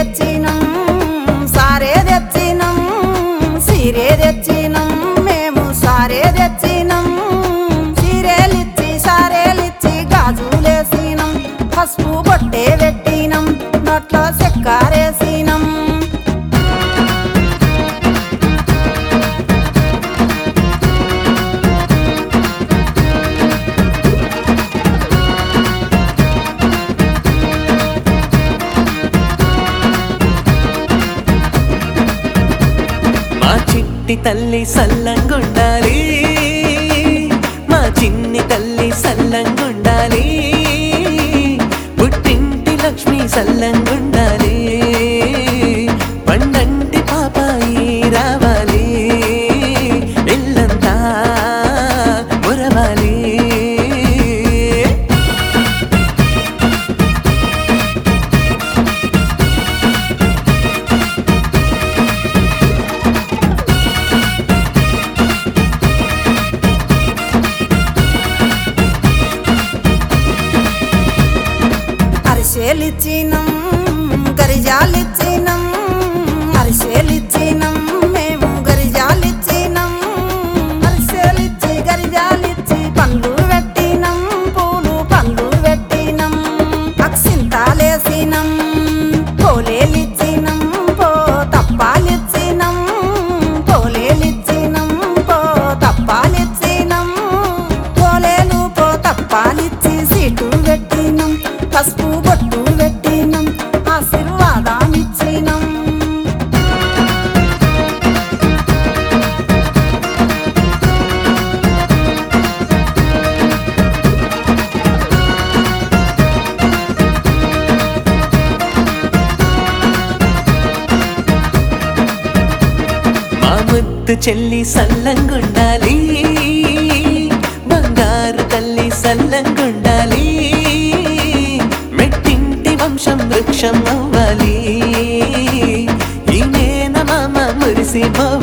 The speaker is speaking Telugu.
తెచ్చినం సారే తెచ్చినం సీరే తెచ్చినం మేము సారే తెచ్చినం సీరేలిచ్చి సారేలిచ్చి గాజులేసినం పసుపు బొట్టే పెట్టినం నోట్లో చెక్కారేసినం మా చిట్టి తల్లి సల్లంగుండాలి మా చిన్ని తల్లి సల్లంగుండాలి పుట్టింటి లక్ష్మి సల్లంగుండాలి పండంటి పాపాయి రావాలి ఇల్లంతా మురవాలి అరిసెలిచ్చినం గరిజాలిచ్చినం అరిసెలిచ్చినం మేము గరిజాలిచ్చినం అరిసెలిచ్చి గరిజాలిచ్చి పండ్లు పెట్టినం పూలు పండ్లు పెట్టినం అక్సింతాలేసినం పోలేలిచ్చినం పో తప్పాలిచ్చినం పోలేలిచ్చినం పో తప్పాలిచ్చినం పోలేలు పో తప్పాలిచ్చి సీటు పెట్టినం పసుపు బొట్టు పెట్టినం ఆశీర్వాదాన్నిచ్చినం మా ముద్దు చెల్లి సల్లంగుండాలి బంగారు తల్లి సల్లంగుండాలి మెట్టింటి వంశం వృక్షం అవ్వాలి ఈ నేన మామ మురిసిపోవాలి